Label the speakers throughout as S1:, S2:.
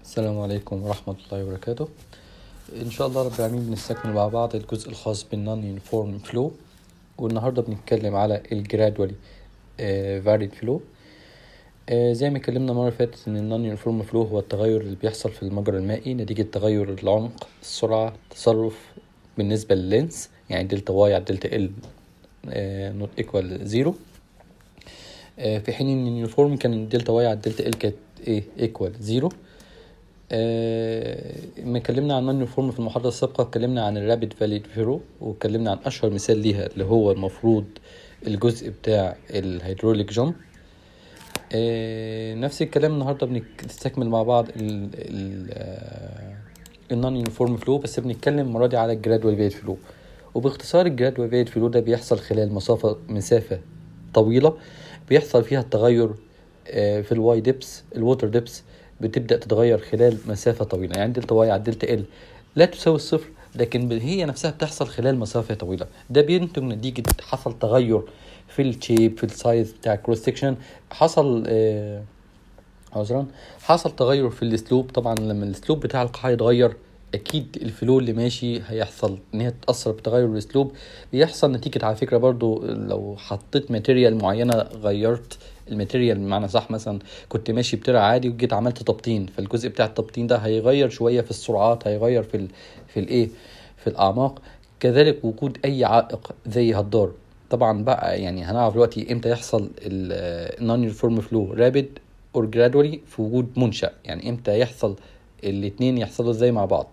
S1: السلام عليكم ورحمة الله وبركاته إن شاء الله رب العالمين بنستكمل مع بعض الجزء الخاص بالنون يونيفورم فلو والنهاردة بنتكلم على الجرادولي فاريد فلو زي ما اتكلمنا مرة فاتت إن النون يونيفورم فلو هو التغير اللي بيحصل في المجرى المائي نتيجة تغير العمق السرعة التصرف بالنسبة لللينس يعني دلتا واي على دلتا ال نوت ايكوال زيرو في حين ان اليونيفورم كان دلتا واي على دلتا ال كانت ايه ايكوال زيرو لما اتكلمنا عن النون يونيفورم في المحاضره السابقه اتكلمنا عن الرابيد فاليد فيرو واتكلمنا عن اشهر مثال ليها اللي هو المفروض الجزء بتاع الهيدروليك جامب نفس الكلام النهارده بنستكمل مع بعض النون يونيفورم فلو بس بنتكلم المره دي على الجرادوال فيد فلو وباختصار الجرادوال فيد فلو ده بيحصل خلال مسافه مسافه طويله بيحصل فيها التغير في الواي ديبس الووتر ديبس بتبدا تتغير خلال مسافه طويله يعني دلتا واي على دلتا ال لا تساوي الصفر لكن هي نفسها بتحصل خلال مسافه طويله ده بينتج نتيجه حصل تغير في الشيب في السايز بتاع الكروس سكشن حصل آه عذرا حصل تغير في الاسلوب طبعا لما الاسلوب بتاع القاع يتغير اكيد الفلو اللي ماشي هيحصل ان هي تاثر بتغير الاسلوب بيحصل نتيجه على فكره برضو لو حطيت ماتيريال معينه غيرت الماتيريال بمعنى صح مثلا كنت ماشي بترع عادي وجيت عملت تبطين فالجزء بتاع التبطين ده هيغير شويه في السرعات هيغير في ال في الايه في الاعماق كذلك وجود اي عائق زي هدار طبعا بقى يعني هنعرف دلوقتي امتى يحصل النون يونيفورم فلو رابيد اور جرادولي في وجود منشا يعني امتى يحصل الاتنين يحصلوا ازاي مع بعض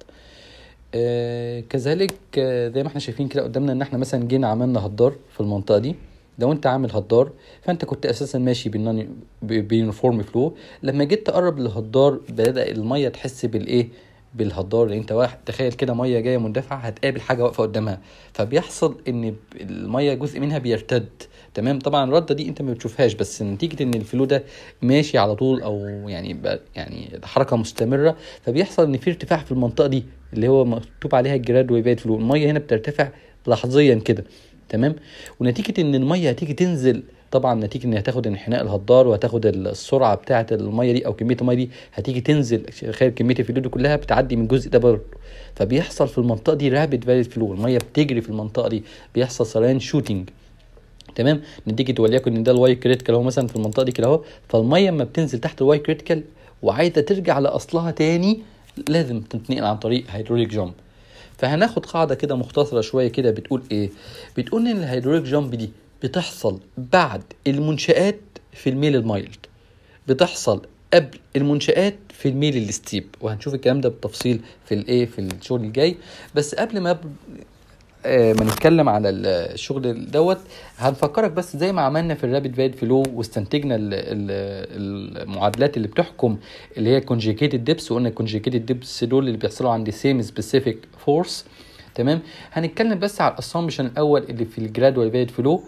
S1: آه كذلك آه زي ما احنا شايفين كده قدامنا ان احنا مثلا جينا عملنا هدار في المنطقه دي لو انت عامل هدار فانت كنت اساسا ماشي بيونيفورم فلو لما جيت تقرب للهدار بدا الميه تحس بالايه بالهدار اللي انت واحد تخيل كده ميه جايه مندفعه هتقابل حاجه واقفه قدامها فبيحصل ان الميه جزء منها بيرتد تمام طبعا الرده دي انت ما بتشوفهاش بس نتيجه ان الفلو ده ماشي على طول او يعني يعني حركه مستمره فبيحصل ان في ارتفاع في المنطقه دي اللي هو مكتوب عليها الجراد ويفات فلو الميه هنا بترتفع لحظيا كده تمام ونتيجه ان الميه هتيجي تنزل طبعا نتيجه ان هتاخد انحناء الهدار وهتاخد السرعه بتاعه الميه دي او كميه الميه دي هتيجي تنزل تخيل كميه الفلو دي كلها بتعدي من الجزء ده برضه فبيحصل في المنطقه دي رابيد فاليد فلو الميه بتجري في المنطقه دي بيحصل سريان شوتنج تمام نتيجه وليكن ان ده الواي كريتيكال اهو مثلا في المنطقه دي كده اهو فالميه اما بتنزل تحت الواي كريتيكال وعايزه ترجع لاصلها تاني لازم تتنقل عن طريق هيدروليك جامب فهناخد قاعده كده مختصره شويه كده بتقول ايه بتقول ان الهيدروليك جامب دي بتحصل بعد المنشآت في الميل المايلد بتحصل قبل المنشآت في الميل الستيب وهنشوف الكلام ده بالتفصيل في الايه في الشغل الجاي بس قبل ما آه ما نتكلم على الشغل دوت هنفكرك بس زي ما عملنا في الرابيد فايد فلو واستنتجنا ال ال المعادلات اللي بتحكم اللي هي كونجيكيتد ديبس وقلنا الكونجيكيتد ديبس دول اللي بيحصلوا عند سيم سبيسيفيك فورس تمام هنتكلم بس على الاسامبشن الاول اللي في الجرادوال فايد فلو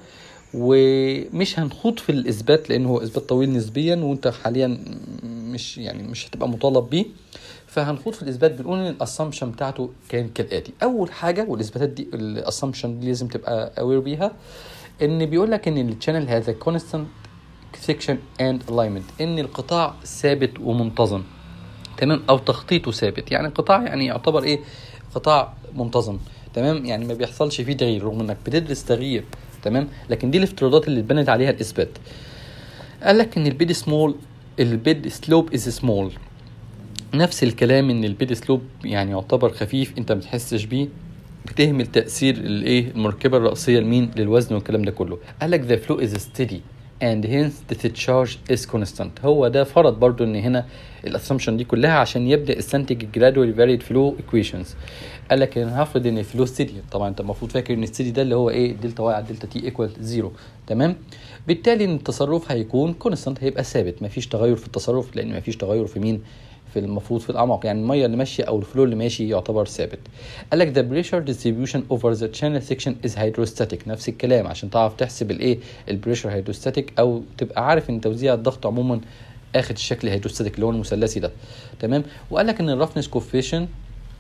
S1: ومش هنخوض في الاثبات لانه هو اثبات طويل نسبيا وانت حاليا مش يعني مش هتبقى مطالب بيه فهنخوض في الاثبات بنقول ان الاسامبشن بتاعته كان كالاتي اول حاجه والاثباتات دي الاسامبشن دي لازم تبقى اوير بيها ان بيقول لك ان الشانل هذا كونستانت سيكشن اند الاينمنت ان القطاع ثابت ومنتظم تمام او تخطيطه ثابت يعني القطاع يعني يعتبر ايه قطاع منتظم تمام يعني ما بيحصلش فيه تغيير رغم انك بتدرس تغيير تمام لكن دي الافتراضات اللي اتبنت عليها الاثبات قال لك ان البيد سمول البيد سلوب از سمول نفس الكلام ان البيد سلوب يعني يعتبر خفيف انت ما بتحسش بيه بتهمل تاثير الايه المركبه الرئيسيه لمين للوزن والكلام ده كله قال لك the flow is steady and hence the charge is constant هو ده فرض برضو ان هنا الاسامبشن دي كلها عشان يبدا يستنتج الجرادوال فاريد فلو ايكويشنز قال لك انا هفرض ان الفلو ستيدي طبعا انت المفروض فاكر ان الستيدي ده اللي هو ايه دلتا واي على دلتا تي ايكوال زيرو تمام بالتالي ان التصرف هيكون كونستانت هيبقى ثابت مفيش تغير في التصرف لان مفيش تغير في مين في المفروض في الاعماق يعني الميه اللي ماشيه او الفلو اللي ماشي يعتبر ثابت قال لك the pressure distribution over the channel section is hydrostatic نفس الكلام عشان تعرف تحسب الايه البريشر هيدروستاتيك او تبقى عارف ان توزيع الضغط عموما اخد الشكل هيدروستاتيك اللي هو المثلثي ده تمام وقال لك ان الرفنس كوفيشن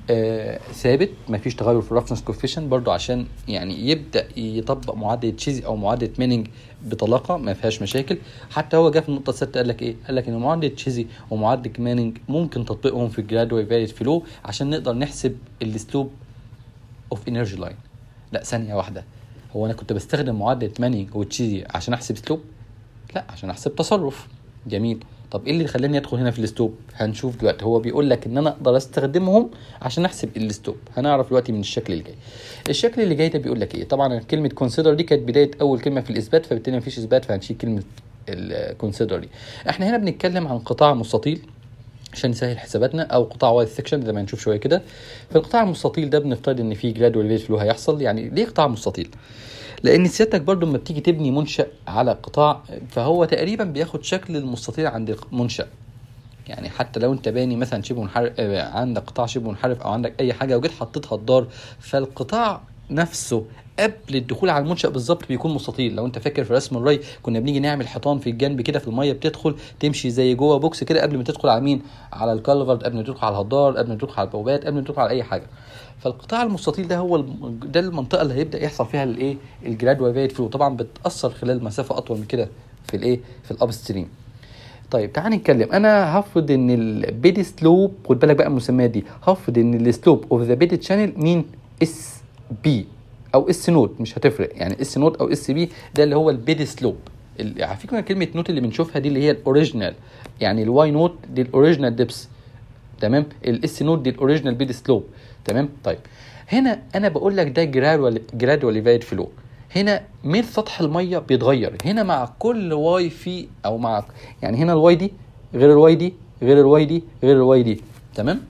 S1: آه ثابت مفيش تغير في الرفنس كوفيشن برضو عشان يعني يبدا يطبق معادله تشيزي او معادله مينينج بطلاقه ما فيهاش مشاكل حتى هو جه في النقطه السادسه قال لك ايه قال لك ان معادله تشيزي ومعادله مينينج ممكن تطبيقهم في الجرادوال فاليد فلو عشان نقدر نحسب السلوب اوف انرجي لاين لا ثانيه واحده هو انا كنت بستخدم معادله مانينج وتشيزي عشان احسب سلوب لا عشان احسب تصرف جميل طب ايه اللي خلاني ادخل هنا في الستوب هنشوف دلوقتي هو بيقول لك ان انا اقدر استخدمهم عشان احسب الستوب هنعرف دلوقتي من الشكل اللي جاي الشكل اللي جاي ده بيقول لك ايه طبعا كلمه كونسيدر دي كانت بدايه اول كلمه في الاثبات فبالتالي مفيش اثبات فهنشيل كلمه الكونسيدر دي احنا هنا بنتكلم عن قطاع مستطيل عشان نسهل حساباتنا او قطاع وايد سكشن زي ما هنشوف شويه كده في القطاع المستطيل ده بنفترض ان في جرادوال فلو هيحصل يعني ليه قطاع مستطيل لان سيادتك برضو لما بتيجي تبني منشا على قطاع فهو تقريبا بياخد شكل المستطيل عند المنشا يعني حتى لو انت باني مثلا شبه منحرف عندك قطاع شبه منحرف او عندك اي حاجه وجيت حطيتها الدار فالقطاع نفسه قبل الدخول على المنشا بالظبط بيكون مستطيل لو انت فاكر في رسم الري كنا بنيجي نعمل حيطان في الجنب كده في الميه بتدخل تمشي زي جوه بوكس كده قبل ما تدخل على مين على الكالفرد قبل ما تدخل على الهدار قبل ما تدخل على البوابات قبل ما تدخل على اي حاجه فالقطاع المستطيل ده هو ده المنطقه اللي هيبدا يحصل فيها الايه الجرادوال فيت فلو طبعا بتاثر خلال مسافه اطول من كده في الايه في الاب ستريم طيب تعال نتكلم انا هفرض ان البيدي سلوب خد بالك بقى المسميات دي هفرض ان السلوب اوف ذا بيدي شانل مين اس بي او اس نوت مش هتفرق يعني اس نوت او اس بي ده اللي هو البيدي سلوب على فكره كلمه نوت اللي بنشوفها دي اللي هي الاوريجينال يعني الواي نوت دي الاوريجينال ديبس تمام الاس نوت دي الاوريجينال بيدي سلوب تمام طيب هنا انا بقول لك ده جرادوال جرادوال فايد فلو هنا ميل سطح الميه بيتغير هنا مع كل واي في او مع يعني هنا الواي دي غير الواي دي غير الواي دي غير الواي دي تمام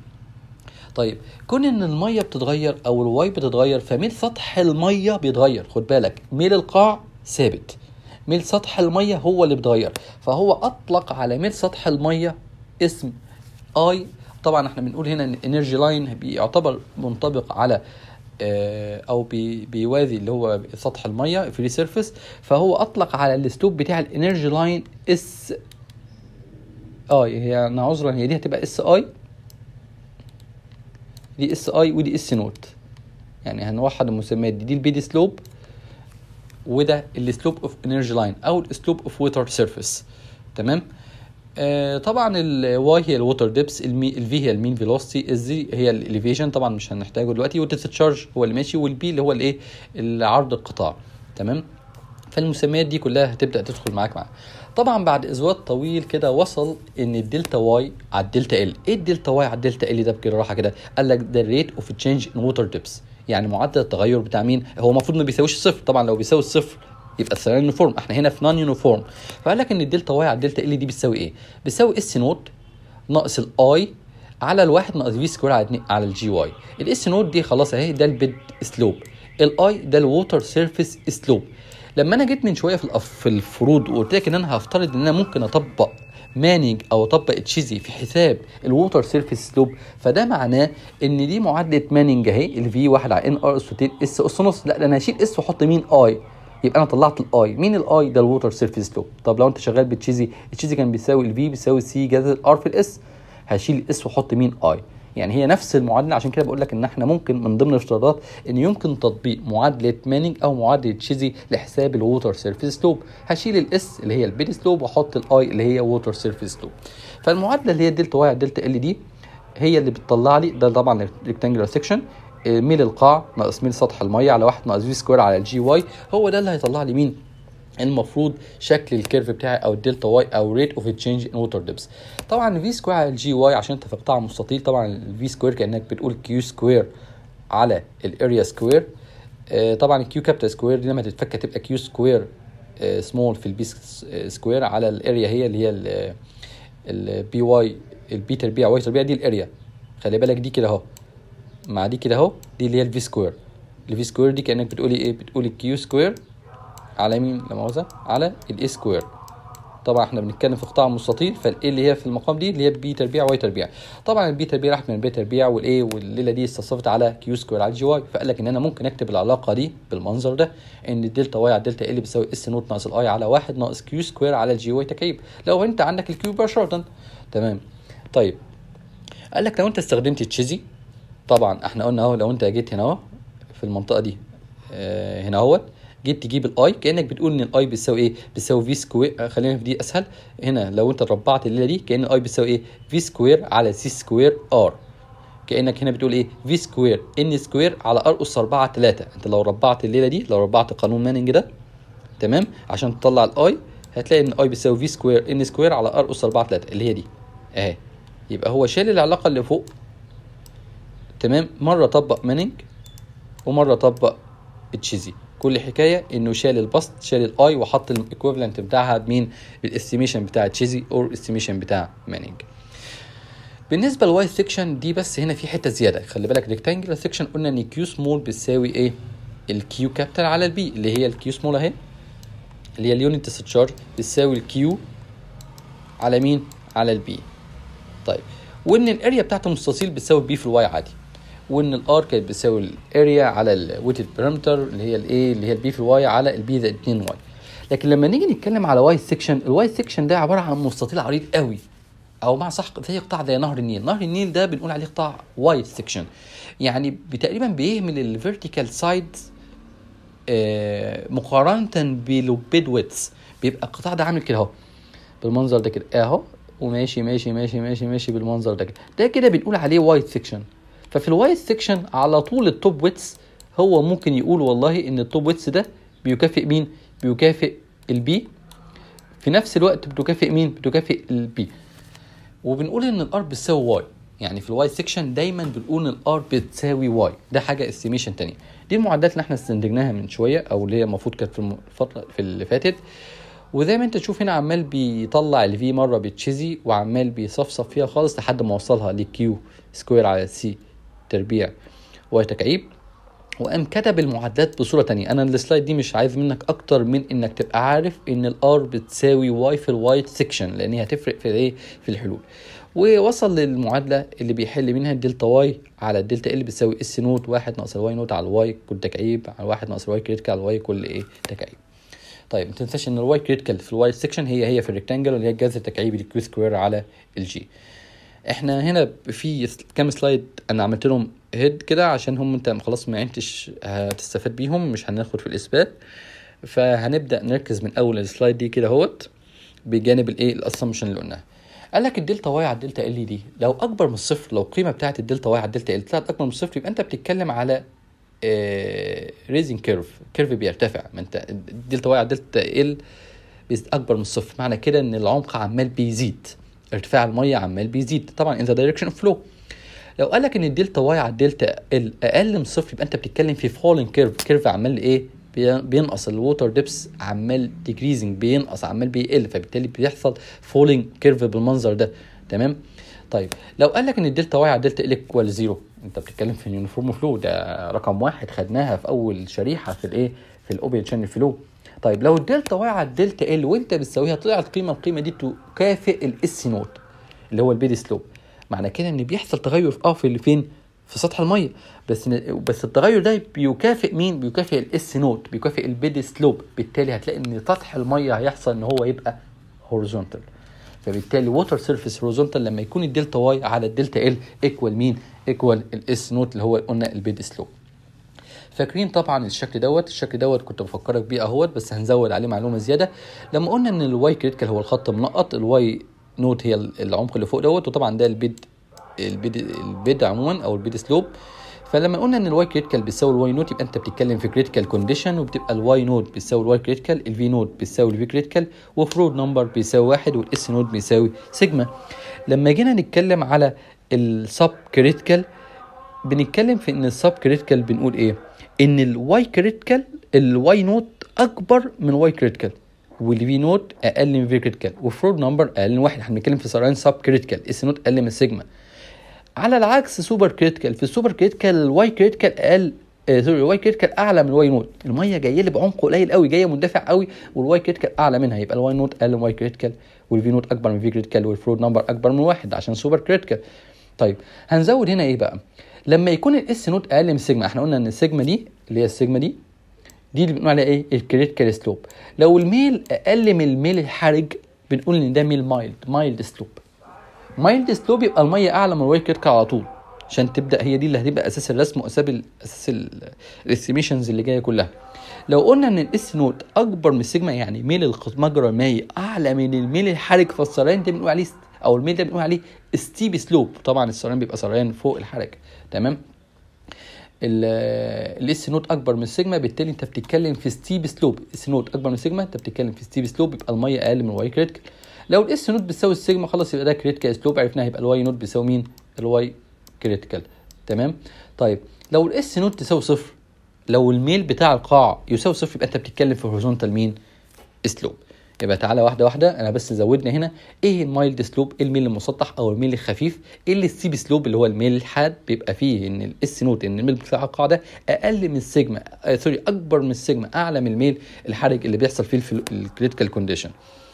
S1: طيب كون ان الميه بتتغير او الواي بتتغير فميل سطح الميه بيتغير خد بالك ميل القاع ثابت ميل سطح الميه هو اللي بيتغير فهو اطلق على ميل سطح الميه اسم اي طبعا احنا بنقول هنا ان انرجي لاين بيعتبر منطبق على او بي بيوازي اللي هو سطح الميه فري سيرفيس فهو اطلق على الاسلوب بتاع الانرجي لاين اس اي هي انا عذرا هي دي هتبقى اس اي دي اس اي ودي اس نوت يعني هنوحد المسميات دي دي البيدي سلوب وده السلوب اوف انرجي لاين او السلوب اوف ووتر سيرفيس تمام آه طبعا الواي هي الووتر ديبس الفي هي المين فيلوسيتي الزي هي الاليفيشن طبعا مش هنحتاجه دلوقتي والديسشارج هو اللي ماشي والبي اللي هو الايه عرض القطاع تمام فالمسميات دي كلها هتبدا تدخل معاك معاك طبعا بعد ازواج طويل كده وصل ان الدلتا واي على الدلتا ال ايه الدلتا واي على الدلتا ال ده بالراحه كده قال لك ده الريت اوف تشينج ان ووتر ديبس يعني معدل التغير بتاع مين هو المفروض ما بيساويش صفر طبعا لو بيساوي الصفر يبقى السيران يونيفورم احنا هنا في نون يونيفورم فقال لك ان الدلتا واي على الدلتا ال دي بتساوي ايه بتساوي اس نوت ناقص الاي على الواحد ناقص في سكوير على على الجي واي الاس نوت دي خلاص اهي ده البيد سلوب الاي ده الووتر سيرفيس سلوب لما انا جيت من شويه في في الفروض وقلت لك ان انا هفترض ان انا ممكن اطبق مانج او اطبق تشيزي في حساب الووتر سيرفيس سلوب فده معناه ان دي معادله مانج اهي الفي 1 على ان ار اس اس اس نص لا ده انا هشيل اس واحط مين اي يبقى انا طلعت الاي مين الاي ده الووتر سيرفيس سلوب طب لو انت شغال بتشيزي التشيزي كان بيساوي الفي بيساوي سي جذر الار في الاس هشيل الاس واحط مين اي يعني هي نفس المعادله عشان كده بقول لك ان احنا ممكن من ضمن الافتراضات ان يمكن تطبيق معادله مانينج او معادله تشيزي لحساب الووتر سيرفيس سلوب هشيل الاس اللي هي البيدي سلوب واحط الاي اللي هي ووتر سيرفيس سلوب فالمعادله اللي هي الدلتا واي على الدلتا ال دي هي اللي بتطلع لي ده طبعا ريكتانجلر سيكشن ميل القاع ناقص ميل سطح الميه على 1 ناقص في سكوير على الجي واي هو ده اللي هيطلع لي مين المفروض شكل الكيرف بتاعي او الدلتا واي او ريت اوف تشينج ان ووتر ديبس طبعا في سكوير على الجي واي عشان انت في قطاع مستطيل طبعا الفي سكوير كانك بتقول كيو سكوير على الاريا سكوير آه طبعا الكيو كابيتال سكوير دي لما تتفك تبقى كيو سكوير آه سمول في البي سكوير على الاريا هي اللي هي البي واي البي تربيع واي تربيع دي الاريا خلي بالك دي كده اهو مع دي كده اهو دي اللي هي الفي سكوير الفي سكوير دي كانك بتقولي ايه بتقولي كيو سكوير على مين لا مؤاخذه على الاي سكوير طبعا احنا بنتكلم في قطاع مستطيل فالاي اللي هي في المقام دي اللي هي بي تربيع واي تربيع طبعا البي تربيع راحت من البي تربيع والاي والليله دي استصرفت على كيو سكوير على الجي واي فقال لك ان انا ممكن اكتب العلاقه دي بالمنظر ده ان الدلتا واي على الدلتا ال بتساوي اس نوت ناقص الاي على واحد ناقص كيو سكوير على الجي واي تكعيب لو انت عندك الكيو مباشره تمام طيب قال لك لو انت استخدمت تشيزي طبعا احنا قلنا اهو لو انت جيت هنا اهو في المنطقه دي آه هنا اهوت جيت تجيب الاي كانك بتقول ان الاي بتساوي ايه بتساوي في سكوير آه خلينا في دي اسهل هنا لو انت ربعت الليله دي كان الاي بتساوي ايه في سكوير على سي سكوير ار كانك هنا بتقول ايه في سكوير ان سكوير على ار اس 4 3 انت لو ربعت الليله دي لو ربعت قانون مانينج ده تمام عشان تطلع الاي هتلاقي ان اي بيساوي في سكوير ان سكوير على ار اس 4 3 اللي هي دي اهي يبقى هو شال العلاقه اللي فوق تمام مره طبق مانينج ومره طبق تشيزي كل حكايه انه شال البسط شال الاي وحط الايكويفالنت بتاعها بمين بالاستيميشن بتاع تشيزي او استيميشن بتاع مانينج بالنسبه للواي سيكشن دي بس هنا في حته زياده خلي بالك ريكتانجلر سيكشن قلنا ان كيو سمول بتساوي ايه الكيو كابيتال على البي اللي هي الكيو سمول اهي اللي هي اليونت تشارج بتساوي الكيو على مين على البي طيب وان الاريا بتاعت المستطيل بتساوي بي في الواي عادي وان الار كانت بتساوي الاريا على الويتد بارامتر اللي هي الايه اللي هي البي في الواي على البي زائد 2 واي لكن لما نيجي نتكلم على واي سيكشن الواي سيكشن ده عباره عن مستطيل عريض قوي او مع صح زي قطاع زي نهر النيل نهر النيل ده بنقول عليه قطاع وايد سيكشن يعني تقريبا بيهمل الفيرتيكال سايد مقارنه بالبيد ويتس بيبقى القطاع ده عامل كده اهو بالمنظر ده كده اهو وماشي ماشي ماشي ماشي ماشي بالمنظر ده كده ده كده بنقول عليه وايد سيكشن ففي الوايد سيكشن على طول التوب ويتس هو ممكن يقول والله ان التوب ويتس ده بيكافئ مين بيكافئ البي في نفس الوقت بتكافئ مين بتكافئ البي وبنقول ان الار بتساوي واي يعني في الواي سيكشن دايما بنقول ان الار بتساوي واي ده حاجه استيميشن تانية دي المعدات اللي احنا استنتجناها من شويه او اللي هي المفروض كانت في الفتره في اللي فاتت وزي ما انت تشوف هنا عمال بيطلع الفي مره بتشيزي وعمال بيصفصف فيها خالص لحد ما وصلها لكيو سكوير على سي تربيع واي تكعيب وقام كتب المعادلات بصوره تانية انا السلايد دي مش عايز منك اكتر من انك تبقى عارف ان الار بتساوي واي في الوايت سيكشن لان هي هتفرق في ايه في الحلول ووصل للمعادله اللي بيحل منها الدلتا واي على الدلتا ال بتساوي اس نوت واحد ناقص الواي نوت على الواي كل تكعيب على واحد ناقص الواي كريتيكال على الواي كل ايه تكعيب طيب ما تنساش ان الواي كريتيكال في الواي سيكشن هي هي في الريكتانجل اللي هي الجذر التكعيبي للكيو سكوير على الجي احنا هنا في كام سلايد انا عملت لهم هيد كده عشان هم انت خلاص ما عدتش هتستفاد بيهم مش هناخد في الاثبات فهنبدا نركز من اول السلايد دي كده اهوت بجانب الايه الاسامبشن اللي قلناها قال لك الدلتا واي على الدلتا ال دي لو اكبر من الصفر لو القيمه بتاعت الدلتا واي على الدلتا ال طلعت اكبر من الصفر يبقى انت بتتكلم على ريزنج كيرف كيرف بيرتفع ما انت الدلتا واي على الدلتا ال اكبر من الصفر معنى كده ان العمق عمال بيزيد ارتفاع الميه عمال بيزيد طبعا ان ذا دايركشن اوف فلو لو قال لك ان الدلتا واي على الدلتا ال اقل من صفر يبقى انت بتتكلم في فولينج كيرف كيرف عمال ايه بينقص الووتر ديبس عمال ديكريزنج بينقص عمال بيقل فبالتالي بيحصل فولينج كيرف بالمنظر ده تمام طيب لو قال لك ان الدلتا واي على الدلتا ال ايكوال زيرو انت بتتكلم في اليونيفورم فلو ده رقم واحد خدناها في اول شريحه في الايه في الاوبن شانل فلو طيب لو الدلتا واي على الدلتا ال وانت بتساويها طلعت قيمه القيمه دي تكافئ الاس نوت اللي هو البيدي سلوب معنى كده ان بيحصل تغير في اه في اللي فين في سطح الميه بس بس التغير ده بيكافئ مين بيكافئ الاس نوت بيكافئ البيدي سلوب بالتالي هتلاقي ان سطح الميه هيحصل ان هو يبقى هوريزونتال فبالتالي ووتر سيرفيس هوريزونتال لما يكون الدلتا واي على الدلتا ال ايكوال مين ايكوال الاس نوت اللي هو قلنا البيدي سلوب فاكرين طبعا الشكل دوت الشكل دوت كنت بفكرك بيه اهوت بس هنزود عليه معلومه زياده لما قلنا ان الواي كريتيكال هو الخط منقط الواي نوت هي العمق اللي فوق دوت وطبعا ده البيد البيد البيد عموما او البيد سلوب فلما قلنا ان الواي كريتيكال بيساوي الواي نوت يبقى انت بتتكلم في كريتيكال كونديشن وبتبقى الواي نوت بيساوي الواي كريتيكال الفي نوت بيساوي الفي كريتيكال وفرود نمبر بيساوي واحد والاس نوت بيساوي سيجما لما جينا نتكلم على السب كريتيكال بنتكلم في ان السب كريتيكال بنقول ايه ان الواي كريتيكال الواي نوت اكبر من واي كريتيكال والفي نوت اقل من في كريتيكال وفرود نمبر اقل من واحد احنا بنتكلم في سرعان سب كريتيكال اس نوت اقل من سيجما على العكس سوبر كريتيكال في السوبر كريتيكال الواي كريتيكال اقل آه سوري الواي كريتيكال اعلى من الواي نوت الميه جايه لي بعمق قليل قوي جايه مندفع قوي والواي كريتيكال اعلى منها يبقى الواي نوت اقل من الواي كريتيكال والفي نوت اكبر من في كريتيكال والفرود نمبر اكبر من واحد عشان سوبر كريتيكال طيب هنزود هنا ايه بقى لما يكون الاس نوت اقل من السيجما احنا قلنا ان السيجما دي اللي هي السيجما دي دي اللي بنقول عليها ايه الكريتيكال سلوب لو الميل اقل من الميل الحرج بنقول ان ده ميل مايلد مايلد سلوب مايلد سلوب يبقى الميه اعلى من الواي كريتيكال على طول عشان تبدا هي دي اللي هتبقى اساس الرسم واساس ال- اساس الاستيميشنز اللي جايه كلها لو قلنا ان الاس نوت اكبر من السيجما يعني ميل الخط- مجرى المائي اعلى من الميل الحرج فالسريان ده بنقول عليه ست- او الميل ده بنقول عليه ستيب سلوب طبعا السريان بيبقى سريان فوق الحرج تمام الاس نوت اكبر من السيجما بالتالي انت بتتكلم في ستيب سلوب اس نوت اكبر من السيجما انت بتتكلم في ستيب سلوب يبقى الميه اقل من الواي كريتيكال لو الاس نوت بتساوي السيجما خلاص يبقى ده كريتيكال سلوب عرفناها يبقى الواي نوت بيساوي مين الواي كريتيكال تمام طيب لو الاس نوت تساوي صفر لو الميل بتاع القاع يساوي صفر يبقى انت بتتكلم في هوريزونتال مين سلوب يبقى تعالى واحده واحده انا بس زودنا هنا ايه المايلد سلوب ايه الميل المسطح او الميل الخفيف ايه اللي السيب سلوب اللي هو الميل الحاد بيبقى فيه ان الاس نوت ان الميل بتاع القاعده اقل من السيجما آه سوري اكبر من السيجما اعلى من الميل الحرج اللي بيحصل فيه الكريتيكال كونديشن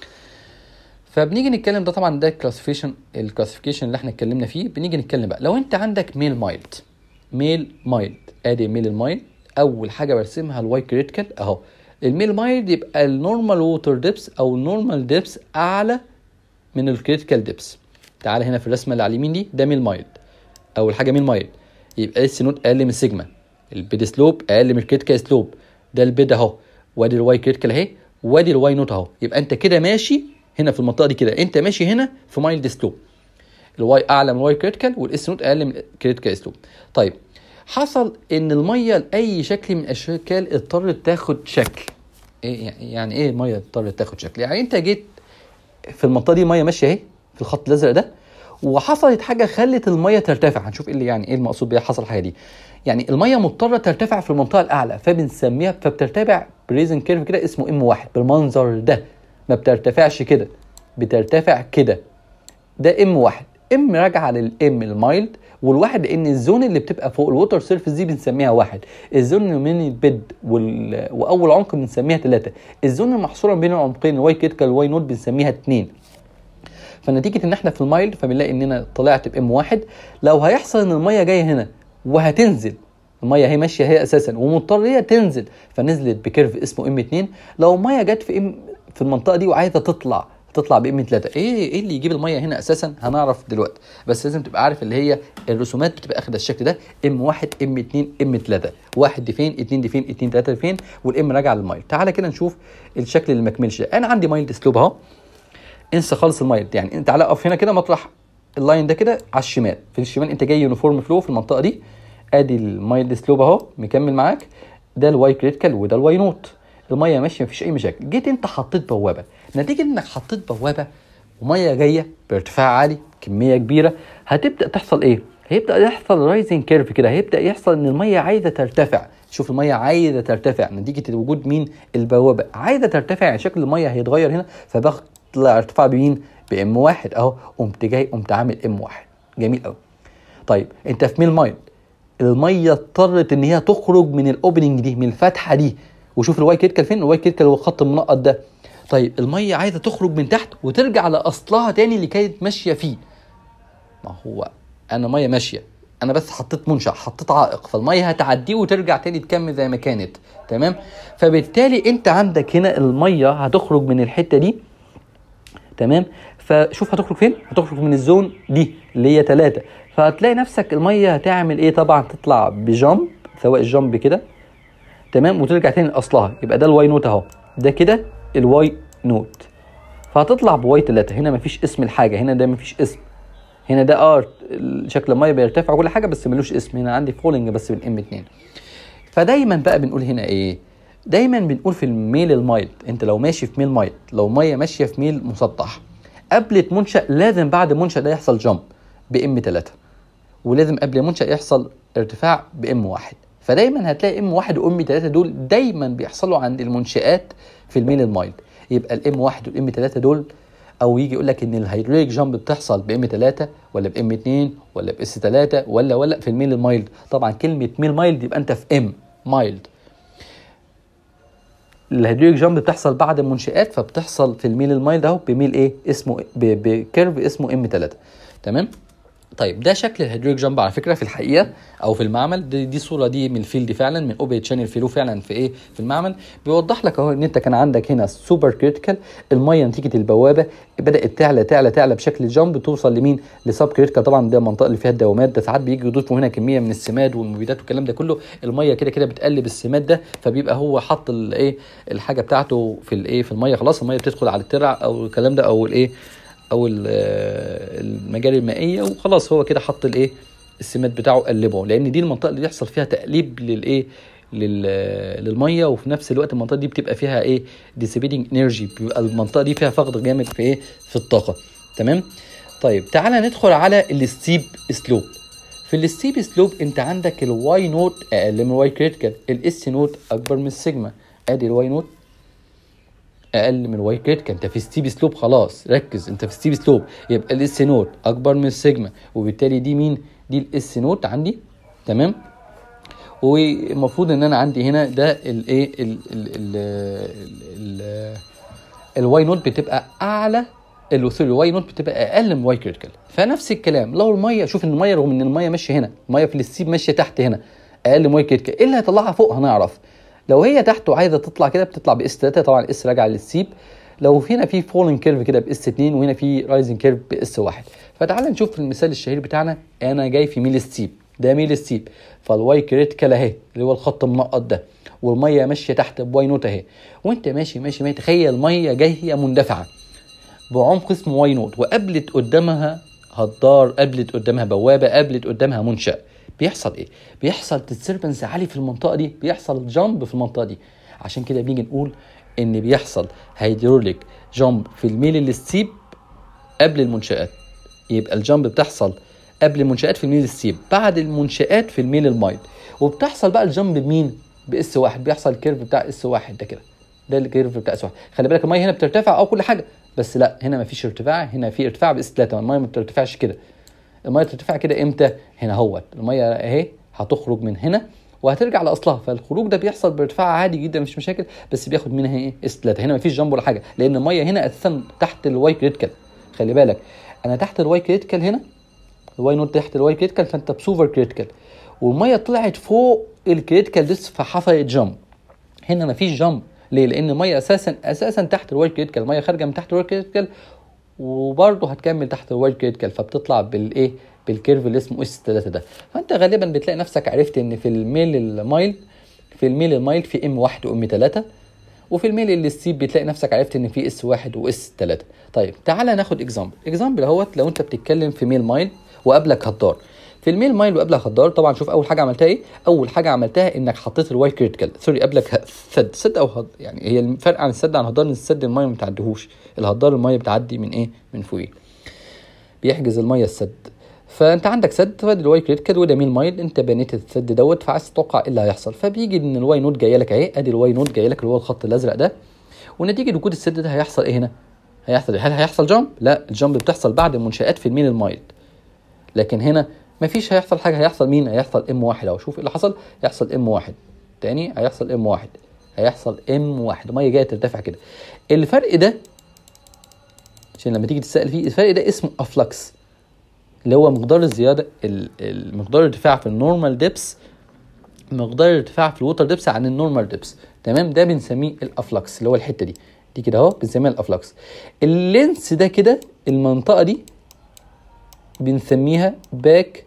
S1: فبنيجي نتكلم ده طبعا ده كلاسيفيكيشن الكلاسيفيكيشن اللي احنا اتكلمنا فيه بنيجي نتكلم بقى لو انت عندك ميل مايلد ميل مايلد ادي ميل المايلد اول حاجه برسمها الواي كريتيكال اهو الميل مايلد يبقى النورمال ووتر ديبس او النورمال ديبس اعلى من الكريتيكال ديبس تعال هنا في الرسمه اللي على اليمين دي ده ميل مايلد اول حاجه ميل مايلد يبقى اس نوت اقل من سيجما البيد سلوب اقل من الكريتيكال سلوب ده البيد اهو وادي الواي كريتيكال اهي وادي الواي نوت اهو يبقى انت كده ماشي هنا في المنطقه دي كده انت ماشي هنا في مايلد سلوب الواي اعلى من الواي كريتيكال والاس نوت اقل من الكريتيكال سلوب طيب حصل ان الميه لاي شكل من الاشكال اضطرت تاخد شكل ايه يعني- يعني ايه الميه اضطرت تاخد شكل يعني انت جيت في المنطقه دي ميه ماشيه اهي في الخط الازرق ده وحصلت حاجه خلت الميه ترتفع هنشوف ايه اللي يعني ايه المقصود بيها حصل حاجه دي يعني الميه مضطره ترتفع في المنطقه الاعلى فبنسميها فبترتفع بريزن كيرف كده اسمه ام واحد بالمنظر ده ما بترتفعش كده بترتفع كده ده ام واحد ام راجعه للام المايلد والواحد لان الزون اللي بتبقى فوق الووتر سيرفيس دي بنسميها واحد الزون من البيد وال... واول عمق بنسميها ثلاثه الزون المحصوره بين العمقين الواي كريتيكال والواي نوت بنسميها اتنين فنتيجه ان احنا في المايلد فبنلاقي اننا طلعت بام واحد لو هيحصل ان الميه جايه هنا وهتنزل الميه هي ماشيه هي اساسا ومضطريه تنزل فنزلت بكيرف اسمه ام 2 لو الميه جت في ام في المنطقه دي وعايزه تطلع تطلع بام 3 ايه ايه اللي يجيب الميه هنا اساسا هنعرف دلوقتي بس لازم تبقى عارف اللي هي الرسومات بتبقى اخده الشكل ده ام 1 ام 2 ام 3 واحد دي فين 2 دي فين 2 3 دي فين والام راجعه للمايل تعالى كده نشوف الشكل اللي ما كملش ده انا عندي مايل سلوب اهو انسى خالص المايل يعني انت تعالى اقف هنا كده مطرح اللاين ده كده على الشمال في الشمال انت جاي يونيفورم فلو في المنطقه دي ادي المايل سلوب اهو مكمل معاك ده الواي كريتيكال وده الواي نوت الميه ماشيه مفيش اي مشاكل جيت انت حطيت بوابه نتيجه انك حطيت بوابه وميه جايه بارتفاع عالي كميه كبيره هتبدا تحصل ايه هيبدا يحصل رايزنج كيرف كده هيبدا يحصل ان الميه عايزه ترتفع شوف الميه عايزه ترتفع نتيجه وجود مين البوابه عايزه ترتفع يعني شكل الميه هيتغير هنا فبطلع ارتفاع بمين بام واحد اهو قمت جاي قمت عامل ام واحد جميل قوي طيب انت في ميل مايل الميه اضطرت ان هي تخرج من الاوبننج دي من الفتحه دي وشوف الواي كيركل فين الواي كيركل هو الخط المنقط ده طيب الميه عايزه تخرج من تحت وترجع لاصلها تاني اللي كانت ماشيه فيه ما هو انا ميه ماشيه انا بس حطيت منشأ حطيت عائق فالميه هتعديه وترجع تاني تكمل زي ما كانت تمام فبالتالي انت عندك هنا الميه هتخرج من الحته دي تمام فشوف هتخرج فين هتخرج من الزون دي اللي هي ثلاثة فهتلاقي نفسك الميه هتعمل ايه طبعا تطلع بجامب سواء الجامب كده تمام وترجع تاني لاصلها يبقى ده الواي نوت اهو ده كده الواي نوت فهتطلع بواي 3 هنا مفيش اسم الحاجه هنا ده مفيش اسم هنا ده اه شكل الميه بيرتفع وكل حاجه بس ملوش اسم هنا عندي فولنج بس بالام 2 فدايما بقى بنقول هنا ايه دايما بنقول في الميل المايل انت لو ماشي في ميل مايل لو ميه ماشيه في ميل مسطح قبل منشأ لازم بعد منشأ ده يحصل جامب بام 3 ولازم قبل منشأ يحصل ارتفاع بام 1 فدايما هتلاقي ام 1 وام 3 دول دايما بيحصلوا عند المنشآت في الميل المايل يبقى الام 1 والام 3 دول او يجي يقول لك ان الهيدروليك جامب بتحصل بام 3 ولا بام 2 ولا باس 3 ولا ولا في الميل المايلد طبعا كلمه ميل مايلد يبقى انت في ام مايلد الهيدروليك جامب بتحصل بعد المنشآت فبتحصل في الميل المايلد اهو بميل ايه اسمه ب- بكيرف اسمه ام 3 تمام طيب ده شكل الهيدروليك جامب على فكره في الحقيقه او في المعمل دي, دي صوره دي من الفيلد فعلا من اوبي تشانل فيلو فعلا في ايه في المعمل بيوضح لك اهو ان انت كان عندك هنا سوبر كريتيكال الميه نتيجه البوابه بدات تعلى تعلى تعلى بشكل جامب توصل لمين لسب كريتيكال طبعا ده المنطقه اللي فيها الدوامات ده ساعات بيجي يضيفوا هنا كميه من السماد والمبيدات والكلام ده كله الميه كده كده بتقلب السماد ده فبيبقى هو حط الايه الحاجه بتاعته في الايه في الميه خلاص الميه بتدخل على الترع او الكلام ده او الايه او ال- آه، المجاري المائيه وخلاص هو كده حط الايه السماد بتاعه قلبه لان دي المنطقه اللي بيحصل فيها تقليب للايه لل- للميه وفي نفس الوقت المنطقه دي بتبقى فيها ايه ديسيبيتنج انرجي بيبقى المنطقه دي فيها فقد جامد في ايه في الطاقه تمام طيب تعالى ندخل على الستيب سلوب في الستيب سلوب انت عندك الواي نوت اقل من الواي كريتيكال الاس نوت اكبر من السيجما ادي الواي نوت اقل من الواي كريتيكال انت في ستيب سلوب خلاص ركز انت في ستيب سلوب يبقى الاس نوت اكبر من السيجما وبالتالي دي مين دي الاس نوت عندي تمام والمفروض ان انا عندي هنا ده الايه ال- ال- ال- ال- الواي نوت بتبقى اعلى ال- سوري الواي نوت بتبقى اقل من واي كريتيكال فنفس الكلام لو الميه شوف ان الميه رغم ان الميه ماشيه هنا الميه في الستيب ماشيه تحت هنا اقل من واي كريتيكال ايه اللي هيطلعها فوق هنعرف لو هي تحت وعايزه تطلع كده بتطلع باس 3 طبعا اس راجع للسيب لو هنا في فولن كيرف كده باس 2 وهنا في رايزنج كيرف باس 1 فتعال نشوف المثال الشهير بتاعنا انا جاي في ميل ستيب ده ميل ستيب فالواي كريتيكال اهي اللي هو الخط المنقط ده والميه ماشيه تحت بواي نوت اهي وانت ماشي ماشي ماشي تخيل ميه جايه مندفعه بعمق اسمه واي نوت وقابلت قدامها هدار قابلت قدامها بوابه قابلت قدامها منشأ بيحصل ايه بيحصل ديستربنس عالي في المنطقه دي بيحصل جامب في المنطقه دي عشان كده بنيجي نقول ان بيحصل هيدروليك جامب في الميل الستيب قبل المنشآت يبقى الجامب بتحصل قبل المنشآت في الميل الستيب بعد المنشآت في الميل المايل وبتحصل بقى الجامب بمين باس واحد بيحصل الكيرف بتاع اس واحد ده كده ده الكيرف بتاع اس واحد خلي بالك الميه هنا بترتفع او كل حاجه بس لا هنا مفيش ارتفاع هنا في ارتفاع باس 3 الميه ما بترتفعش كده الميه بترتفع كده امتى هنا اهوت الميه اهي هتخرج من هنا وهترجع لاصلها فالخروج ده بيحصل بارتفاع عادي جدا مش مشاكل بس بياخد منها ايه اس 3 هنا مفيش جنب ولا حاجه لان الميه هنا اساسا تحت الواي كريتيكال خلي بالك انا تحت الواي كريتيكال هنا الواي نوت تحت الواي كريتيكال فانت بسوبر كريتيكال والميه طلعت فوق الكريتيكال ديس فحصلت جامب هنا مفيش جامب ليه؟ لان الميه اساسا اساسا تحت الواي كريتيكال الميه خارجه من تحت الواي كريتيكال وبرضه هتكمل تحت الواي كريتيكال فبتطلع بالايه؟ بالكيرف اللي اسمه اس 3 ده فانت غالبا بتلاقي نفسك عرفت ان في الميل المايل في الميل المايل في ام 1 وام 3 وفي الميل اللي السيب بتلاقي نفسك عرفت ان في اس 1 واس 3 طيب تعالى ناخد اكزامبل اكزامبل اهوت لو انت بتتكلم في ميل مايل وقبلك هدار في الميل مايل وقبلك هدار طبعا شوف اول حاجه عملتها ايه اول حاجه عملتها انك حطيت الواي كريتيكال سوري قبلك سد سد او هد يعني هي الفرق عن السد عن الهدار ان السد الميه ما بتعديهوش الهدار الميه بتعدي من ايه من فوقيه بيحجز الميه السد فانت عندك سد فادي الواي كريتيكال وده ميل مايل انت بنيت السد دوت فعايز تتوقع ايه اللي هيحصل فبيجي ان الواي نوت جايه لك اهي ادي الواي نوت جايه لك اللي هو الخط الازرق ده ونتيجه وجود السد ده هيحصل ايه هنا هيحصل هل هيحصل جامب لا الجامب بتحصل بعد المنشات في الميل المايل لكن هنا مفيش هيحصل حاجه هيحصل مين هيحصل ام واحد اهو شوف ايه اللي حصل يحصل ام واحد تاني هيحصل ام واحد هيحصل ام واحد الميه جايه ترتفع كده الفرق ده عشان لما تيجي تسال فيه الفرق ده اسمه افلكس اللي هو مقدار الزياده ال- ال- مقدار الارتفاع في النورمال ديبس مقدار الارتفاع في الووتر ديبس عن النورمال ديبس تمام ده بنسميه الافلكس اللي هو الحته دي دي كده اهو بنسميها الافلكس اللينس ده كده المنطقه دي بنسميها باك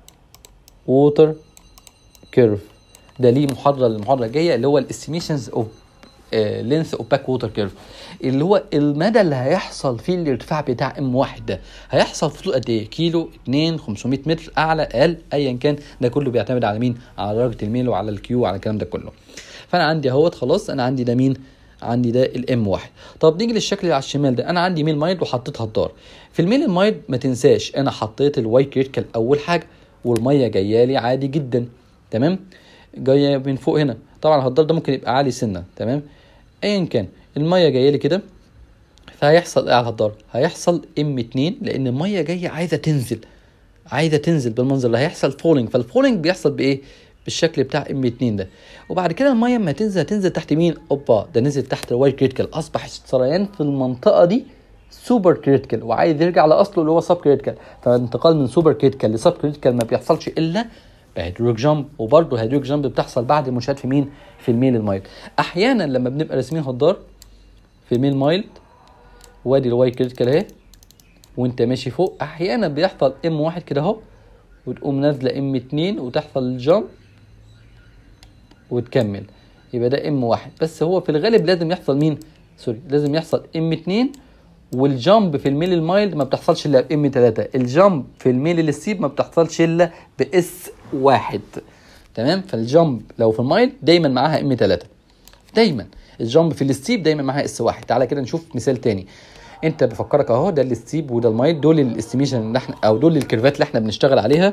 S1: ووتر كيرف ده ليه محاضره المحاضره الجايه اللي هو الاستيميشنز اوف لينث اوف باك ووتر كيرف اللي هو المدى اللي هيحصل فيه الارتفاع بتاع ام واحد ده هيحصل في طول قد ايه كيلو 2 500 متر اعلى اقل ايا كان ده كله بيعتمد على مين على درجه الميل وعلى الكيو وعلى الكلام ده كله فانا عندي اهوت خلاص انا عندي ده مين عندي ده الام واحد طب نيجي للشكل اللي على الشمال ده انا عندي ميل مايل وحطيت هدار في الميل المايل ما تنساش انا حطيت الواي كريتيكال اول حاجه والميه جايه لي عادي جدا تمام جايه من فوق هنا طبعا الهدار ده ممكن يبقى عالي سنه تمام ايا كان الميه جايه لي كده فهيحصل ايه على الهدار هيحصل ام 2 لان الميه جايه عايزه تنزل عايزه تنزل بالمنظر ده هيحصل فولينج فالفولينج بيحصل بايه بالشكل بتاع ام 2 ده وبعد كده الميه اما تنزل هتنزل تحت مين اوبا ده نزل تحت الواي كريتيكال اصبح السريان في المنطقه دي سوبر كريتيكال وعايز يرجع لاصله اللي هو سب كريتيكال فالانتقال من سوبر كريتيكال لسب كريتيكال ما بيحصلش الا بهيدروك جامب وبرضه هيدروك جامب بتحصل بعد المنشات في مين؟ في الميل المايلد احيانا لما بنبقى راسمين هدار في ميل مايلد وادي الواي كريتيكال اهي وانت ماشي فوق احيانا بيحصل ام واحد كده اهو وتقوم نازله ام اتنين وتحصل الجامب وتكمل يبقى ده ام واحد بس هو في الغالب لازم يحصل مين سوري لازم يحصل ام اتنين والجامب في الميل المايلد ما بتحصلش الا بام 3 الجامب في الميل الستيب ما بتحصلش الا باس واحد تمام فالجامب لو في المايلد دايما معاها ام 3 دايما الجامب في الستيب دايما معاها اس واحد تعالى كده نشوف مثال تاني انت بفكرك اهو ده الستيب وده المايلد دول الاستيميشن اللي احنا او دول الكيرفات اللي احنا بنشتغل عليها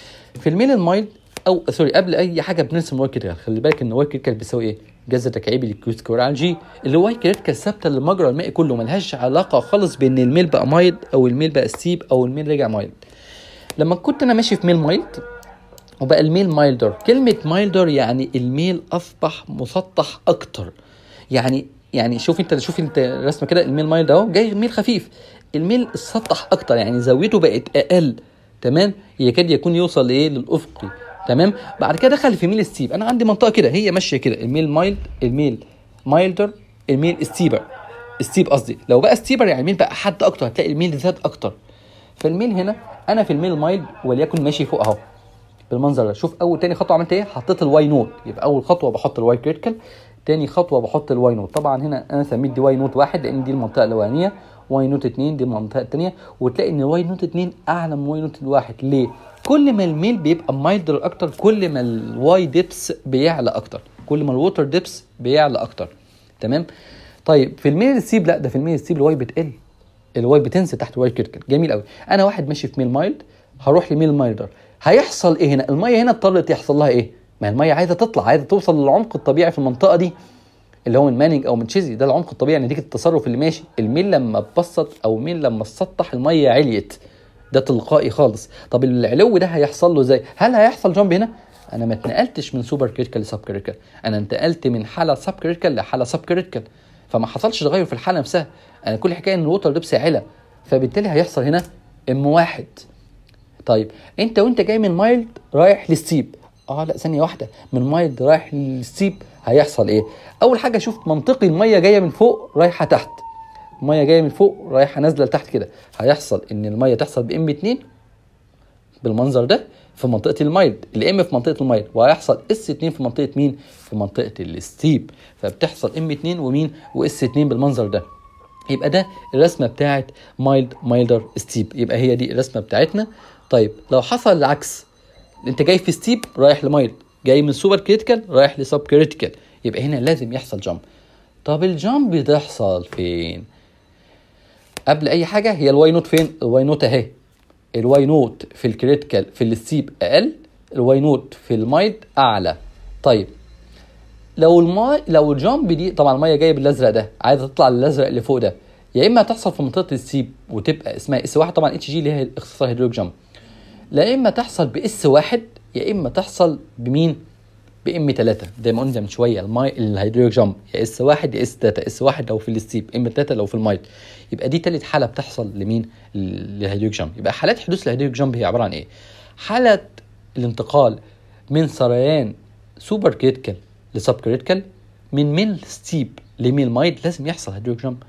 S1: في الميل المايلد او سوري قبل اي حاجه بنرسم واي كريتيكال خلي بالك ان واي كريتيكال بيساوي ايه؟ جذر تكعيبي للكيو سكوير على الجي اللي واي كريتيكال ثابته للمجرى المائي كله ملهاش علاقه خالص بان الميل بقى مايلد او الميل بقى ستيب او الميل رجع مايلد لما كنت انا ماشي في ميل مايلد وبقى الميل مايلدر كلمه مايلدر يعني الميل اصبح مسطح اكتر يعني يعني شوف انت شوف انت الرسمه كده الميل مايلد اهو جاي ميل خفيف الميل سطح اكتر يعني زاويته بقت اقل تمام يكاد يكون يوصل لايه للافقي تمام بعد كده دخل في ميل ستيب انا عندي منطقه كده هي ماشيه كده الميل مايلد الميل مايلدر الميل ستيبر ستيب قصدي لو بقى ستيبر يعني الميل بقى حد اكتر هتلاقي الميل زاد اكتر فالميل هنا انا في الميل مايلد وليكن ماشي فوق اهو بالمنظر ده شوف اول تاني خطوه عملت ايه حطيت الواي نوت يبقى اول خطوه بحط الواي كريتيكال تاني خطوه بحط الواي نوت طبعا هنا انا سميت دي واي نوت واحد لان دي المنطقه الاولانيه واي نوت اتنين دي المنطقه الثانيه وتلاقي ان واي نوت اتنين اعلى من واي نوت الواحد ليه كل ما الميل بيبقى مايلدر اكتر كل ما الواي ديبس بيعلى اكتر كل ما الووتر ديبس بيعلى اكتر تمام طيب في الميل السيب لا ده في الميل السيب الواي بتقل الواي بتنزل تحت الواي كريتيكال جميل قوي انا واحد ماشي في ميل مايلد هروح لميل مايلدر هيحصل ايه هنا الميه هنا اضطرت يحصل لها ايه ما الميه عايزه تطلع عايزه توصل للعمق الطبيعي في المنطقه دي اللي هو من مانينج او من تشيزي ده العمق الطبيعي نتيجه التصرف اللي ماشي الميل لما اتبسط او ميل لما تسطح الميه عليت ده تلقائي خالص طب العلو ده هيحصل له ازاي هل هيحصل جامب هنا انا ما اتنقلتش من سوبر كريتيكال لسب كريتيكال انا انتقلت من حاله سب كريتيكال لحاله سب كريتيكال فما حصلش تغير في الحاله نفسها انا كل حكايه ان الوتر دبس علا فبالتالي هيحصل هنا ام واحد طيب انت وانت جاي من مايلد رايح للستيب اه لا ثانيه واحده من مايلد رايح للستيب هيحصل ايه اول حاجه شوف منطقي الميه جايه من فوق رايحه تحت الميه جايه من فوق رايحه نازله لتحت كده هيحصل ان الميه تحصل بام 2 بالمنظر ده في منطقه المايلد الام في منطقه المايلد وهيحصل اس 2 في منطقه مين في منطقه الستيب فبتحصل ام 2 ومين واس 2 بالمنظر ده يبقى ده الرسمه بتاعت مايلد مايلدر ستيب يبقى هي دي الرسمه بتاعتنا طيب لو حصل العكس انت جاي في ستيب رايح لمايلد جاي من سوبر كريتيكال رايح لسب كريتيكال يبقى هنا لازم يحصل جامب طب الجامب بتحصل فين قبل اي حاجه هي الواي نوت فين الواي نوت اهي الواي نوت في الكريتيكال في الستيب اقل الواي نوت في المايد اعلى طيب لو الماي لو الجامب دي طبعا الميه جايه بالازرق ده عايزه تطلع للازرق اللي فوق ده يا اما هتحصل في منطقه السيب وتبقى اسمها اس واحد طبعا اتش جي اللي هي اختصار هيدروجيك جامب لا اما تحصل باس واحد يا اما تحصل بمين بام 3 زي ما قلنا من شويه الماي الهيدروجيك جامب يا اس واحد يا اس 3 اس واحد لو في الستيب ام 3 لو في المايت يبقى دي تالت حاله بتحصل لمين للهيدروجيك جامب يبقى حالات حدوث الهيدروجيك جامب هي عباره عن ايه حاله الانتقال من سريان سوبر كريتيكال لسب كريتيكال من ميل ستيب لميل مايد لازم يحصل هيدروجيك جامب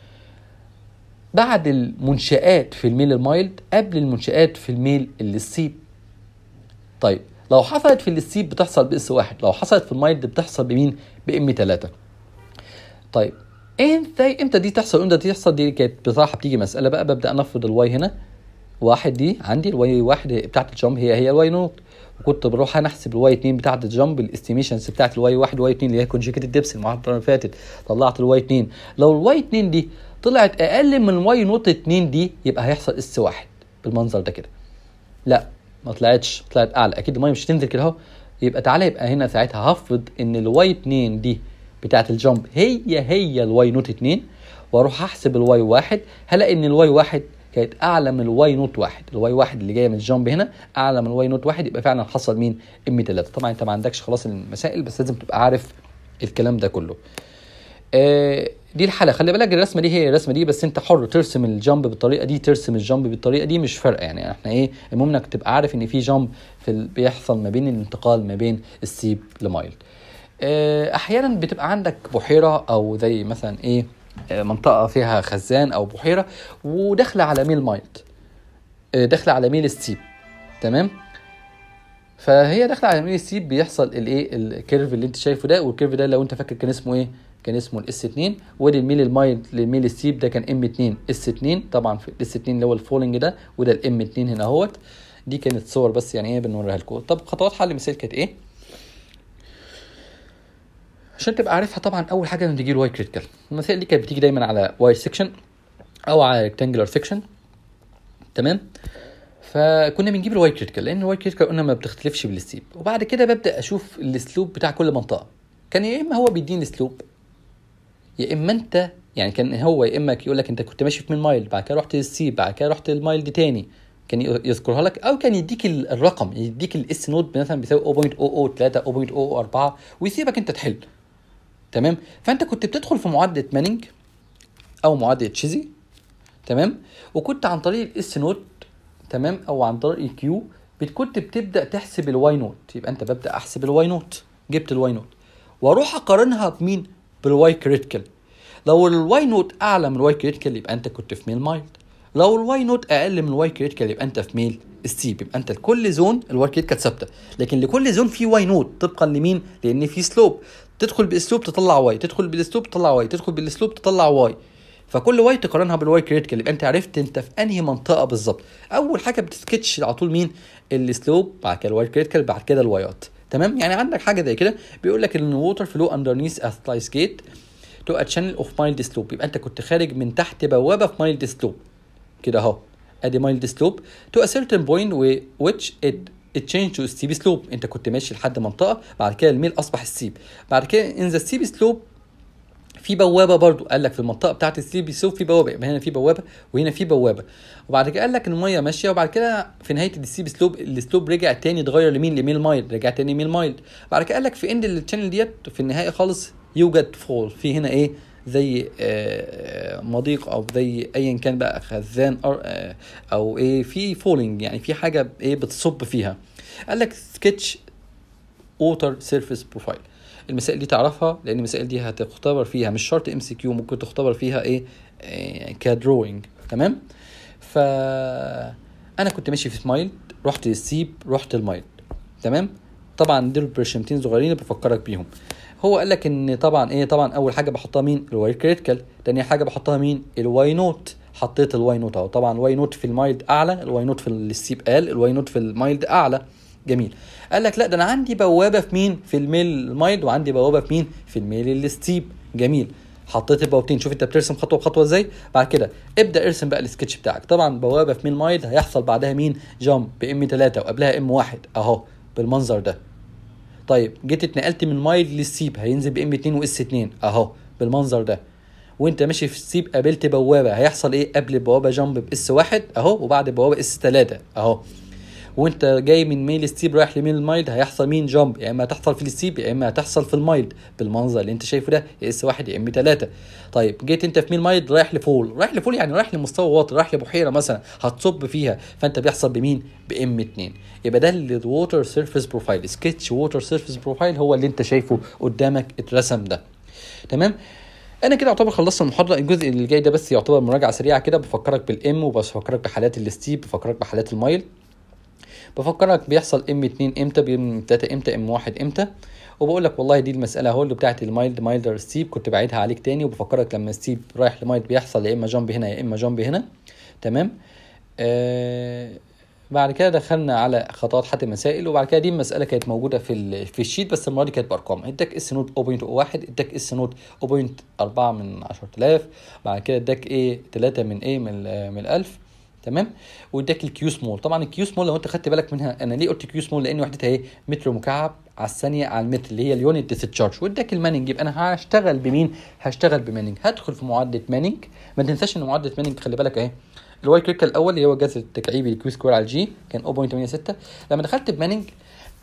S1: بعد المنشآت في الميل المايلد قبل المنشآت في الميل الستيب طيب لو حصلت في الستيب بتحصل باس واحد لو حصلت في المايلد بتحصل بمين بام 3 طيب امتى امتى دي تحصل امتى دي تحصل دي كانت بصراحه بتيجي مساله بقى ببدا انفض الواي هنا واحد دي عندي الواي واحد بتاعت الجامب هي هي الواي نوت وكنت بروح انا احسب الواي 2 بتاعت الجامب الاستيميشنز بتاعت الواي 1 والواي 2 اللي هي كونجكتد ديبس المحاضره اللي فاتت طلعت الواي 2 لو الواي 2 دي طلعت اقل من الواي نوت 2 دي يبقى هيحصل اس واحد بالمنظر ده كده لا ما طلعتش طلعت اعلى اكيد الميه مش هتنزل كده اهو يبقى تعالى يبقى هنا ساعتها هفرض ان الواي 2 دي بتاعت الجامب هي هي الواي نوت 2 واروح احسب الواي 1 هلاقي ان الواي 1 كانت اعلى من الواي نوت 1 الواي 1 اللي جايه من الجامب هنا اعلى من الواي نوت 1 يبقى فعلا حصل مين ام 3 طبعا انت ما عندكش خلاص المسائل بس لازم تبقى عارف الكلام ده كله آه دي الحاله خلي بالك الرسمه دي هي الرسمه دي بس انت حر ترسم الجامب بالطريقه دي ترسم الجامب بالطريقه دي مش فارقه يعني احنا ايه المهم انك تبقى عارف ان في جامب في ال... بيحصل ما بين الانتقال ما بين السيب لمايلد آه، احيانا بتبقى عندك بحيره او زي مثلا ايه آه، منطقه فيها خزان او بحيره وداخله على ميل مايلد آه، داخله على ميل السيب تمام فهي داخله على ميل السيب بيحصل الايه الكيرف اللي انت شايفه ده والكيرف ده لو انت فاكر كان اسمه ايه كان اسمه الاس 2 وادي الميل المايلد للميل السيب ده كان ام 2 اس 2 طبعا في الاس 2 اللي هو الفولنج ده وده الام 2 هنا اهوت دي كانت صور بس يعني ايه بنوريها لكم طب خطوات حل المثال كانت ايه عشان تبقى عارفها طبعا اول حاجه لما تجي الواي كريتيكال المسائل دي كانت بتيجي دايما على واي سيكشن او على ريكتانجلر سيكشن تمام فكنا بنجيب الواي كريتيكال لان الواي كريتيكال قلنا ما بتختلفش بالستيب وبعد كده ببدا اشوف الاسلوب بتاع كل منطقه كان يا اما هو بيديني اسلوب يا اما انت يعني كان هو يا اما يقول لك انت كنت ماشي في 100 مايل بعد كده رحت للسيب بعد كده رحت المايل دي تاني كان يذكرها لك او كان يديك ال- الرقم يديك الاس نود مثلا بيساوي 0.003 0.004 ويسيبك انت تحل تمام فانت كنت بتدخل في معادله مانينج او معادله تشيزي تمام وكنت عن طريق الاس نوت تمام او عن طريق الكيو كنت بتبدا تحسب الواي نوت يبقى انت ببدا احسب الواي نوت جبت الواي نوت واروح اقارنها بمين بالواي كريتيكال لو الواي نوت اعلى من الواي كريتيكال يبقى انت كنت في ميل مايلد لو الواي نوت اقل من الواي كريتيكال يبقى انت في ميل ستيب يبقى انت لكل زون الواي كريتيكال ثابته لكن لكل زون في واي نوت طبقا لمين لان في سلوب تدخل باسلوب تطلع واي تدخل بالاسلوب تطلع واي تدخل بالاسلوب تطلع واي فكل واي تقارنها بالواي كريتيكال يبقى انت عرفت انت في انهي منطقه بالظبط اول حاجه بتسكتش على طول مين السلوب بعد كده الواي كريتيكال بعد كده الوايات تمام يعني عندك حاجه زي كده بيقول لك ان ووتر فلو اندرنيث ا سلايس جيت تو ا شانل اوف مايلد سلوب يبقى انت كنت خارج من تحت بوابه في مايلد سلوب كده اهو ادي مايلد سلوب تو ا certain point which it it changed to steep slope انت كنت ماشي لحد منطقه بعد كده الميل اصبح السيب بعد كده in the steep slope في بوابه برضو قال لك في المنطقه بتاعت السيب سلوب في بوابه يبقى هنا في بوابه وهنا في بوابه وبعد كده قال لك الميه ماشيه وبعد كده في نهايه السيب سلوب السلوب رجع تاني اتغير لمين لميل مايل رجع تاني ميل مايل بعد كده قال لك في اند الشانل ديت في النهايه خالص يوجد فول في هنا ايه زي آه، مضيق او زي ايا كان بقى خزان أر- آه، او ايه في فولينج يعني في حاجه ايه بتصب فيها قال لك سكتش ووتر سيرفيس بروفايل المسائل دي تعرفها لان المسائل دي هتختبر فيها مش شرط ام سي كيو ممكن تختبر فيها ايه آه، كدروينج تمام ف انا كنت ماشي في سمايل رحت للسيب رحت المايل تمام طبعا دول برشمتين صغيرين بفكرك بيهم هو قال لك ان طبعا ايه طبعا اول حاجه بحطها مين الواي كريتيكال تاني حاجه بحطها مين الواي نوت حطيت الواي نوت اهو طبعا الواي نوت في المايلد اعلى الواي نوت في السيب قال الواي نوت في المايلد اعلى جميل قال لك لا ده انا عندي بوابه في مين في الميل المايلد وعندي بوابه في مين في الميل الستيب جميل حطيت البوابتين شوف انت بترسم خطوه بخطوه ازاي بعد كده ابدا ارسم بقى السكتش بتاعك طبعا بوابه في ميل مايلد هيحصل بعدها مين جامب بام 3 وقبلها ام 1 اهو بالمنظر ده طيب جيت اتنقلت من مايل للسيب هينزل بام 2 واس 2 اهو بالمنظر ده وانت ماشي في السيب قابلت بوابه هيحصل ايه قبل البوابه جامب باس 1 اهو وبعد البوابه اس 3 اهو وانت جاي من ميل ستيب رايح لميل المايلد هيحصل مين جامب يا اما هتحصل في الستيب يا اما هتحصل في المايلد بالمنظر اللي انت شايفه ده يا اس واحد يا ام 3 طيب جيت انت في ميل مايلد رايح لفول رايح لفول يعني رايح لمستوى واطي رايح لبحيره مثلا هتصب فيها فانت بيحصل بمين بام 2 يبقى ده الووتر سيرفيس بروفايل سكتش ووتر سيرفيس بروفايل هو اللي انت شايفه قدامك اترسم ده تمام انا كده اعتبر خلصت المحاضره الجزء اللي جاي ده بس يعتبر مراجعه سريعه كده بفكرك بالام وبفكرك بحالات الستيب بفكرك بحالات المايل بفكرك بيحصل ام 2 امتى بام 3 امتى ام 1 امتى وبقول لك والله دي المساله اهو اللي بتاعت المايلد مايلدر ستيب كنت بعيدها عليك تاني وبفكرك لما ستيب رايح لمايلد بيحصل يا اما جامب هنا يا اما جامب هنا تمام آه بعد كده دخلنا على خطوات حل المسائل وبعد كده دي المساله كانت موجوده في ال- في الشيت بس المره دي كانت بارقام اداك اس نوت 0.01 اداك اس نوت 0.4 من 10000 بعد كده اداك ايه 3 من ايه من ال- من 1000 تمام واداك الكيو سمول طبعا الكيو سمول لو انت خدت بالك منها انا ليه قلت كيو سمول لان وحدتها ايه متر مكعب على الثانيه على المتر اللي هي اليونت ديستشارج واداك الماننج يبقى انا هشتغل بمين هشتغل بماننج هدخل في معادله ماننج ما تنساش ان معادله ماننج خلي بالك اهي الواي كريكال الاول اللي هو الجذر التكعيبي الكيو سكوير على الجي كان 0.86 لما دخلت بماننج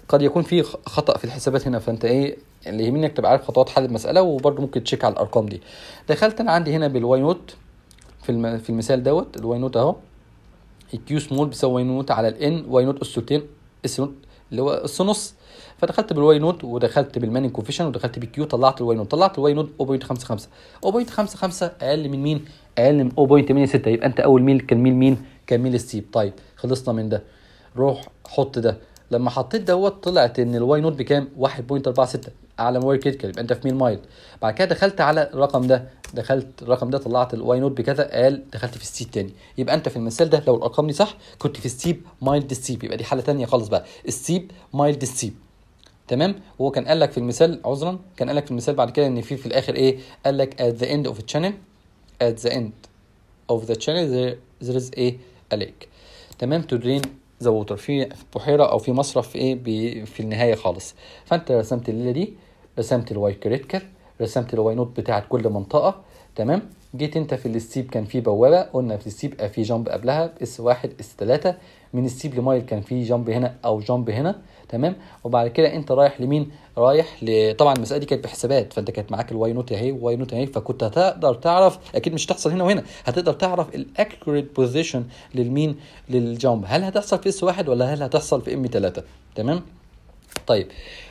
S1: قد يكون في خطا في الحسابات هنا فانت ايه اللي يهمني انك تبقى عارف خطوات حل المساله وبرده ممكن تشيك على الارقام دي دخلت انا عندي هنا بالواي نوت في الم... في المثال دوت الواي نوت اهو الكيو سمول بيساوي واي نوت على الان واي نوت اس تلتين اس نوت اللي هو اس نص فدخلت بالواي نوت ودخلت بالمانين كوفيشن ودخلت بالكيو طلعت الواي نوت طلعت الواي نوت 0.55 0.55 اقل من مين؟ اقل من 0.86 يبقى انت اول ميل كان ميل مين؟ كان ميل ستيب طيب خلصنا من ده روح حط ده لما حطيت دوت طلعت ان الواي نوت بكام 1.46 اعلى من واي كريتيكال يبقى انت في ميل مايل بعد كده دخلت على الرقم ده دخلت الرقم ده طلعت الواي نوت بكذا قال دخلت في الستيب تاني يبقى انت في المثال ده لو الارقام دي صح كنت في ستيب مايلد ستيب يبقى دي حاله تانية خالص بقى ستيب مايلد ستيب تمام وهو كان قال لك في المثال عذرا كان قال لك في المثال بعد كده ان في في الاخر ايه قال لك at the end of a channel at the end of the channel there, there is a, a lake تمام to drain the water في بحيره او في مصرف في ايه بي في النهايه خالص فانت رسمت الليله دي رسمت الواي كريتيكال رسمت الواي نوت بتاعت كل منطقه تمام جيت انت في الستيب كان في بوابه قلنا في الستيب في جامب قبلها اس واحد اس ثلاثة من الستيب لمايل كان في جامب هنا او جامب هنا تمام وبعد كده انت رايح لمين رايح ل... طبعا المساله دي كانت بحسابات فانت كانت معاك الواي نوت اهي والواي نوت اهي فكنت هتقدر تعرف اكيد مش هتحصل هنا وهنا هتقدر تعرف الاكيوريت بوزيشن للمين للجامب هل هتحصل في اس واحد ولا هل هتحصل في ام 3 تمام طيب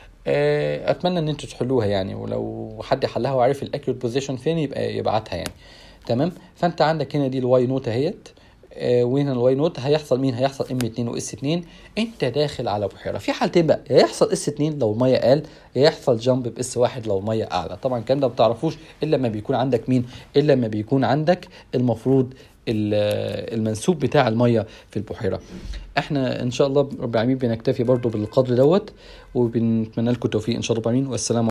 S1: اتمنى ان انتوا تحلوها يعني ولو حد حلها وعارف الاكيوريت بوزيشن فين يبقى يبعتها يعني تمام فانت عندك هنا دي الواي نوت اهيت آه وهنا الواي نوت هيحصل مين هيحصل ام 2 واس 2 انت داخل على بحيره في حالتين بقى يا يحصل اس 2 لو الميه قل يا يحصل جامب باس 1 لو الميه اعلى طبعا الكلام ده ما بتعرفوش الا لما بيكون عندك مين الا لما بيكون عندك المفروض المنسوب بتاع الميه في البحيره احنا ان شاء الله رب العالمين بنكتفي برضو بالقدر دوت وبنتمنى لكم التوفيق ان شاء الله رب العالمين والسلام